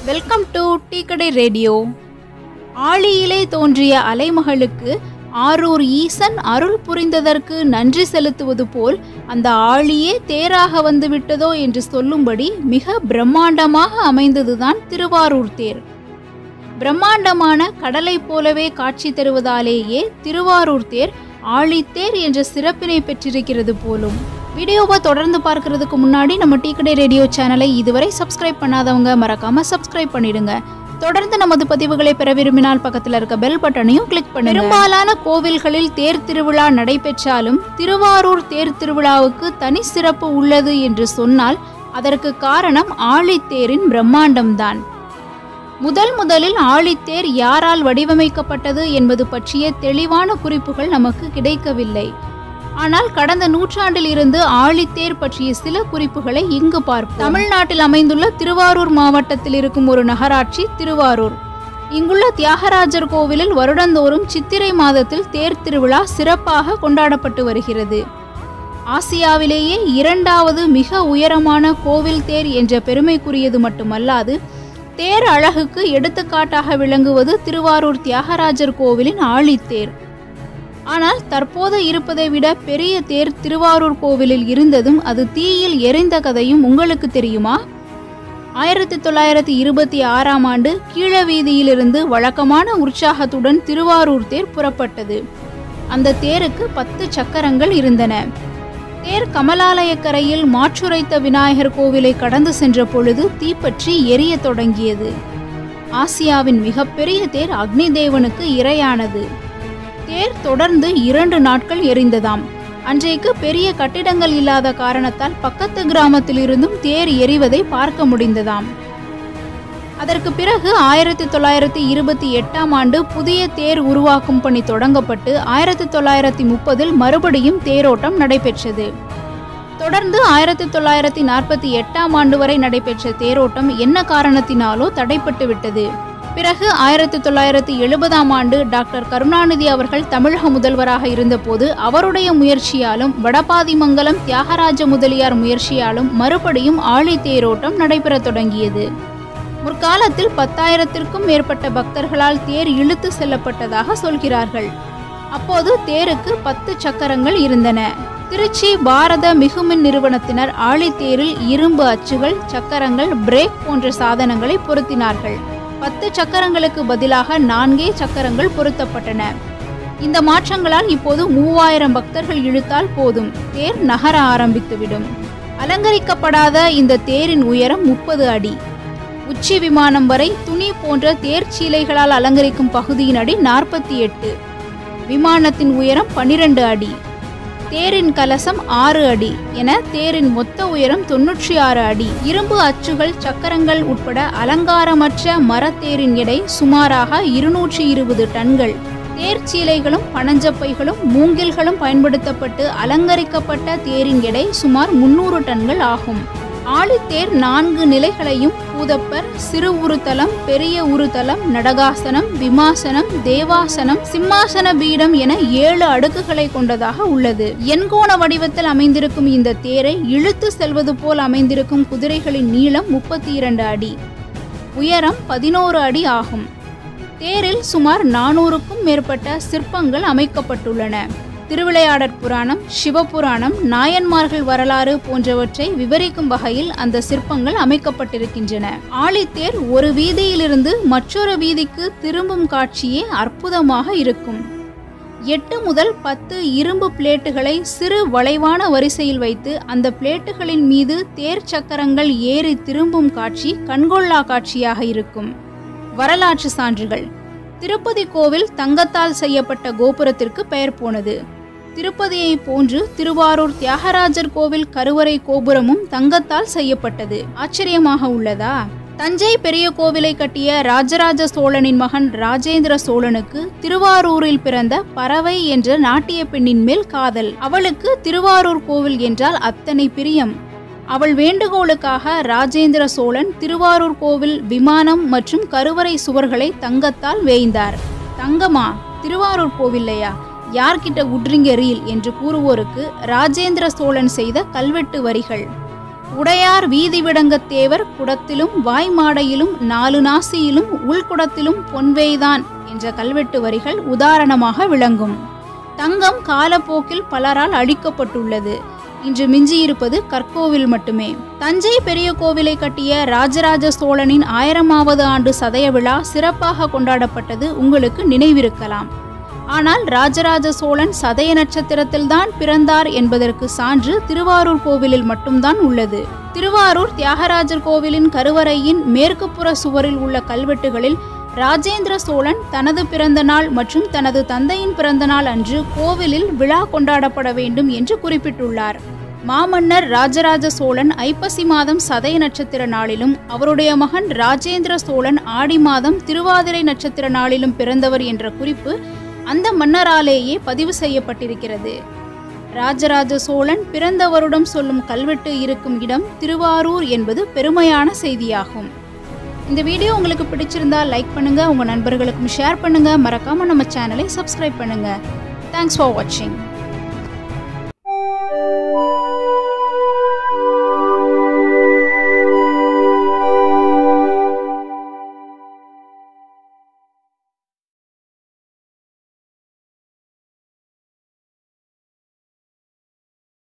welcome to டீக்கடை radio ஆழியிலே தோன்றிய அலைமகளுக்கு ஆரூர் ஈசன் அருள் புரிந்ததற்கு நன்றி செலுத்துவது போல் அந்த ஆழியே தேராக வந்து விட்டதோ என்று சொல்லும்படி மிக பிரம்மாண்டமாக அமைந்ததுதான் திருவாரூர் தேர் பிரம்மாண்டமான கடலை போலவே காட்சி தருவதாலேயே திருவாரூர் தேர் ஆழித்தேர் என்ற சிறப்பினை பெற்றிருக்கிறது போலும் வீடியோவை தொடர்ந்து பார்க்கறதுக்கு முன்னாடி நம்ம டீக்கடை ரேடியோ சேனலை இதுவரை சப்ஸ்கிரைப் பண்ணாதவங்க மறக்காம சப்ஸ்கிரைப் பண்ணிடுங்க தொடர்ந்து நமது பதிவுகளை பெற விரும்பினால் பக்கத்தில் இருக்க பெல் பட்டனையும் கிளிக் பண்ணுங்க பெரும்பாலான கோவில்களில் தேர் திருவிழா நடைபெற்றாலும் திருவாரூர் தேர் திருவிழாவுக்கு தனி சிறப்பு உள்ளது என்று சொன்னால் அதற்கு காரணம் ஆழித்தேரின் பிரம்மாண்டம்தான் முதல் முதலில் ஆழித்தேர் யாரால் வடிவமைக்கப்பட்டது என்பது பற்றிய தெளிவான குறிப்புகள் நமக்கு கிடைக்கவில்லை ஆனால் கடந்த நூற்றாண்டில் இருந்து ஆழித்தேர் பற்றிய சில குறிப்புகளை இங்கு பார்ப்போம் தமிழ்நாட்டில் அமைந்துள்ள திருவாரூர் மாவட்டத்தில் இருக்கும் ஒரு நகராட்சி திருவாரூர் இங்குள்ள தியாகராஜர் கோவிலில் வருடந்தோறும் சித்திரை மாதத்தில் தேர் திருவிழா சிறப்பாக கொண்டாடப்பட்டு வருகிறது ஆசியாவிலேயே இரண்டாவது மிக உயரமான கோவில் தேர் என்ற பெருமைக்குரியது மட்டுமல்லாது தேர் அழகுக்கு எடுத்துக்காட்டாக விளங்குவது திருவாரூர் தியாகராஜர் கோவிலின் ஆழித்தேர் ஆனால் தற்போது இருப்பதை விட பெரிய தேர் திருவாரூர் கோவிலில் இருந்ததும் அது தீயில் எரிந்த கதையும் உங்களுக்கு தெரியுமா ஆயிரத்தி தொள்ளாயிரத்தி இருபத்தி ஆறாம் ஆண்டு கீழ வீதியிலிருந்து வழக்கமான உற்சாகத்துடன் திருவாரூர் தேர் புறப்பட்டது அந்த தேருக்கு பத்து சக்கரங்கள் இருந்தன தேர் கமலாலயக்கரையில் மாற்றுரைத்த விநாயகர் கோவிலை கடந்து சென்ற பொழுது தீப்பற்றி எரிய தொடங்கியது ஆசியாவின் மிகப்பெரிய தேர் அக்னி தேவனுக்கு இரையானது தேர் தொடர்ந்து இரண்டு நாட்கள் எரிந்ததாம் அன்றைக்கு பெரிய கட்டிடங்கள் இல்லாத காரணத்தால் பக்கத்து கிராமத்திலிருந்தும் தேர் எரிவதை பார்க்க முடிந்ததாம் அதற்கு பிறகு ஆயிரத்தி தொள்ளாயிரத்தி இருபத்தி எட்டாம் ஆண்டு புதிய தேர் உருவாக்கும் பணி தொடங்கப்பட்டு ஆயிரத்தி தொள்ளாயிரத்தி முப்பதில் மறுபடியும் தேரோட்டம் நடைபெற்றது தொடர்ந்து ஆயிரத்தி தொள்ளாயிரத்தி நாற்பத்தி எட்டாம் ஆண்டு வரை நடைபெற்ற தேரோட்டம் என்ன காரணத்தினாலோ தடைப்பட்டு விட்டது பிறகு ஆயிரத்தி தொள்ளாயிரத்தி எழுபதாம் ஆண்டு டாக்டர் கருணாநிதி அவர்கள் தமிழக முதல்வராக இருந்தபோது அவருடைய முயற்சியாலும் வடபாதிமங்கலம் தியாகராஜ முதலியார் முயற்சியாலும் மறுபடியும் ஆழி தேரோட்டம் நடைபெறத் தொடங்கியது முற்காலத்தில் பத்தாயிரத்திற்கும் மேற்பட்ட பக்தர்களால் தேர் இழுத்து செல்லப்பட்டதாக சொல்கிறார்கள் அப்போது தேருக்கு பத்து சக்கரங்கள் இருந்தன திருச்சி பாரத மிகுமின் நிறுவனத்தினர் ஆழித்தேரில் இரும்பு அச்சுகள் சக்கரங்கள் பிரேக் போன்ற சாதனங்களை பொருத்தினார்கள் பத்து சக்கரங்களுக்கு பதிலாக நான்கே சக்கரங்கள் பொருத்தப்பட்டன இந்த மாற்றங்களால் இப்போது மூவாயிரம் பக்தர்கள் இழுத்தால் போதும் தேர் நகர ஆரம்பித்துவிடும் அலங்கரிக்கப்படாத இந்த தேரின் உயரம் முப்பது அடி உச்சி விமானம் வரை துணி போன்ற தேர் சீலைகளால் அலங்கரிக்கும் பகுதியின் அடி நாற்பத்தி எட்டு விமானத்தின் உயரம் பனிரெண்டு அடி தேரின் கலசம் ஆறு அடி என தேரின் மொத்த உயரம் தொன்னூற்றி ஆறு அடி இரும்பு அச்சுகள் சக்கரங்கள் உட்பட அலங்காரமற்ற மரத்தேரின் எடை சுமாராக இருநூற்றி இருபது டன்கள் தேர் சீலைகளும் பனஞ்சப்பைகளும் மூங்கில்களும் பயன்படுத்தப்பட்டு அலங்கரிக்கப்பட்ட தேரின் எடை சுமார் முன்னூறு டன்கள் ஆகும் ஆழித்தேர் நான்கு நிலைகளையும் பூதப்பர் சிறு உருத்தலம் பெரிய உருத்தலம் நடகாசனம் விமாசனம் தேவாசனம் சிம்மாசன பீடம் என ஏழு அடுக்குகளை கொண்டதாக உள்ளது எண்கோண வடிவத்தில் அமைந்திருக்கும் இந்த தேரை இழுத்து செல்வது போல் அமைந்திருக்கும் குதிரைகளின் நீளம் முப்பத்தி இரண்டு அடி உயரம் பதினோரு அடி ஆகும் தேரில் சுமார் நானூறுக்கும் மேற்பட்ட சிற்பங்கள் அமைக்கப்பட்டுள்ளன திருவிளையாடற் புராணம் சிவபுராணம் நாயன்மார்கள் வரலாறு போன்றவற்றை விவரிக்கும் வகையில் அந்த சிற்பங்கள் அமைக்கப்பட்டிருக்கின்றன ஆழித்தேர் ஒரு வீதியிலிருந்து மற்றொரு வீதிக்கு திரும்பும் காட்சியே அற்புதமாக இருக்கும் எட்டு முதல் பத்து இரும்பு பிளேட்டுகளை சிறு வளைவான வரிசையில் வைத்து அந்த பிளேட்டுகளின் மீது தேர் சக்கரங்கள் ஏறி திரும்பும் காட்சி கண்கொள்ளா காட்சியாக இருக்கும் வரலாற்று சான்றுகள் திருப்பதி கோவில் தங்கத்தால் செய்யப்பட்ட கோபுரத்திற்கு பெயர் போனது திருப்பதியை போன்று திருவாரூர் தியாகராஜர் கோவில் கருவறை கோபுரமும் தங்கத்தால் செய்யப்பட்டது ஆச்சரியமாக உள்ளதா தஞ்சை பெரிய கோவிலை கட்டிய ராஜராஜ சோழனின் மகன் ராஜேந்திர சோழனுக்கு திருவாரூரில் பிறந்த பறவை என்ற நாட்டிய பெண்ணின் மேல் காதல் அவளுக்கு திருவாரூர் கோவில் என்றால் அத்தனை பிரியம் அவள் வேண்டுகோளுக்காக ராஜேந்திர சோழன் திருவாரூர் கோவில் விமானம் மற்றும் கருவறை சுவர்களை தங்கத்தால் வேய்ந்தார் தங்கமா திருவாரூர் கோவில்லையா யார்கிட்ட உட்ரிங்க ரீல் என்று கூறுவோருக்கு ராஜேந்திர சோழன் செய்த கல்வெட்டு வரிகள் உடையார் வீதி விடங்கத்தேவர் குடத்திலும் வாய்மாடையிலும் நாலு நாசியிலும் உள்குடத்திலும் பொன்வேய்தான் என்ற கல்வெட்டு வரிகள் உதாரணமாக விளங்கும் தங்கம் காலப்போக்கில் பலரால் அழிக்கப்பட்டுள்ளது இன்று மிஞ்சியிருப்பது கற்கோவில் மட்டுமே தஞ்சை பெரிய கோவிலை கட்டிய ராஜராஜ சோழனின் ஆயிரமாவது ஆண்டு சதய விழா சிறப்பாக கொண்டாடப்பட்டது உங்களுக்கு நினைவிருக்கலாம் ஆனால் ராஜராஜ சோழன் சதய நட்சத்திரத்தில்தான் பிறந்தார் என்பதற்கு சான்று திருவாரூர் கோவிலில் மட்டும்தான் உள்ளது திருவாரூர் தியாகராஜர் கோவிலின் கருவறையின் மேற்கு புற சுவரில் உள்ள கல்வெட்டுகளில் ராஜேந்திர சோழன் தனது பிறந்த நாள் மற்றும் தனது தந்தையின் பிறந்த நாள் அன்று கோவிலில் விழா கொண்டாடப்பட வேண்டும் என்று குறிப்பிட்டுள்ளார் மாமன்னர் ராஜராஜ சோழன் ஐப்பசி மாதம் சதய நட்சத்திர நாளிலும் அவருடைய மகன் ராஜேந்திர சோழன் ஆடி மாதம் திருவாதிரை நட்சத்திர நாளிலும் பிறந்தவர் என்ற குறிப்பு அந்த மன்னராலேயே பதிவு செய்யப்பட்டிருக்கிறது ராஜராஜ சோழன் பிறந்த வருடம் சொல்லும் கல்வெட்டு இருக்கும் இடம் திருவாரூர் என்பது பெருமையான செய்தியாகும் இந்த வீடியோ உங்களுக்கு பிடிச்சிருந்தா லைக் பண்ணுங்க உங்க நண்பர்களுக்கும் ஷேர் பண்ணுங்க மறக்காம நம்ம சேனலை சப்ஸ்கிரைப் பண்ணுங்க தேங்க்ஸ் ஃபார் வாட்சிங்